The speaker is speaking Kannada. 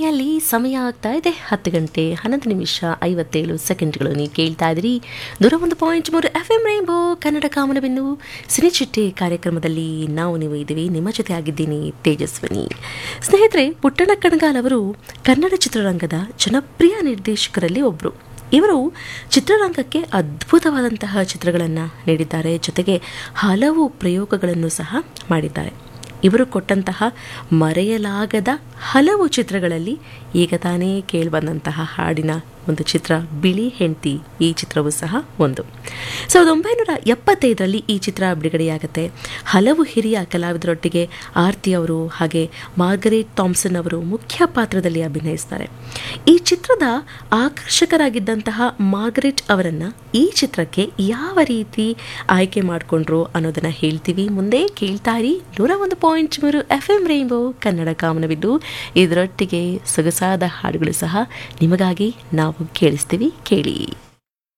ಆಕಾಶವಾಣಿಯಲ್ಲಿ ಸಮಯ ಆಗ್ತಾ ಇದೆ ಹತ್ತು ಗಂಟೆ ಹನ್ನೊಂದು ನಿಮಿಷ ಐವತ್ತೇಳು ಸೆಕೆಂಡ್ಗಳು ನೀವು ಕೇಳ್ತಾ ಇದ್ದೀರಿ ನೂರ ಒಂದು ಪಾಯಿಂಟ್ ಮೂರು ಎಫ್ ಎಂ ರೈನ್ಬೋ ಕನ್ನಡ ಕಾಮನಬಿಂದು ಸಿನಿಚಿಟ್ಟೆ ಕಾರ್ಯಕ್ರಮದಲ್ಲಿ ನಾವು ನೀವು ಇದ್ದೀವಿ ನಿಮ್ಮ ಜೊತೆ ಆಗಿದ್ದೀನಿ ತೇಜಸ್ವಿನಿ ಸ್ನೇಹಿತರೆ ಪುಟ್ಟಣ ಕಣಗಾಲ್ ಅವರು ಕನ್ನಡ ಚಿತ್ರರಂಗದ ಜನಪ್ರಿಯ ನಿರ್ದೇಶಕರಲ್ಲಿ ಒಬ್ಬರು ಇವರು ಚಿತ್ರರಂಗಕ್ಕೆ ಅದ್ಭುತವಾದಂತಹ ಚಿತ್ರಗಳನ್ನು ನೀಡಿದ್ದಾರೆ ಜೊತೆಗೆ ಹಲವು ಪ್ರಯೋಗಗಳನ್ನು ಸಹ ಮಾಡಿದ್ದಾರೆ ಇವರು ಕೊಟ್ಟಂತಹ ಮರೆಯಲಾಗದ ಹಲವು ಚಿತ್ರಗಳಲ್ಲಿ ಈಗ ತಾನೇ ಕೇಳಿಬಂದಂತಹ ಹಾಡಿನ ಒಂದು ಚಿತ್ರ ಬಿಳಿ ಹೆಂಡತಿ ಈ ಚಿತ್ರವೂ ಸಹ ಒಂದು ಸಾವಿರದ ಒಂಬೈನೂರ ಎಪ್ಪತ್ತೈದರಲ್ಲಿ ಈ ಚಿತ್ರ ಬಿಡುಗಡೆಯಾಗುತ್ತೆ ಹಲವು ಹಿರಿಯ ಕಲಾವಿದರೊಟ್ಟಿಗೆ ಆರ್ತಿ ಅವರು ಹಾಗೆ ಮಾರ್ಗರೇಟ್ ಥಾಮ್ಸನ್ ಅವರು ಮುಖ್ಯ ಪಾತ್ರದಲ್ಲಿ ಅಭಿನಯಿಸ್ತಾರೆ ಈ ಚಿತ್ರದ ಆಕರ್ಷಕರಾಗಿದ್ದಂತಹ ಮಾರ್ಗರೇಟ್ ಅವರನ್ನು ಈ ಚಿತ್ರಕ್ಕೆ ಯಾವ ರೀತಿ ಆಯ್ಕೆ ಮಾಡಿಕೊಂಡ್ರು ಅನ್ನೋದನ್ನು ಹೇಳ್ತೀವಿ ಮುಂದೆ ಕೇಳ್ತಾ ಇರಿ ನೂರ ಒಂದು ಪಾಯಿಂಟ್ ಮೂರು ಎಫ್ ಎಂ ರೈನ್ಬೋ ಕನ್ನಡ ಕಾಮನವಿದ್ದು ಇದರೊಟ್ಟಿಗೆ ಸೊಗಸಾದ ಹಾಡುಗಳು ಸಹ ನಿಮಗಾಗಿ ನಾವು ಕೇಳಿಸ್ತೀವಿ ಕೇಳಿ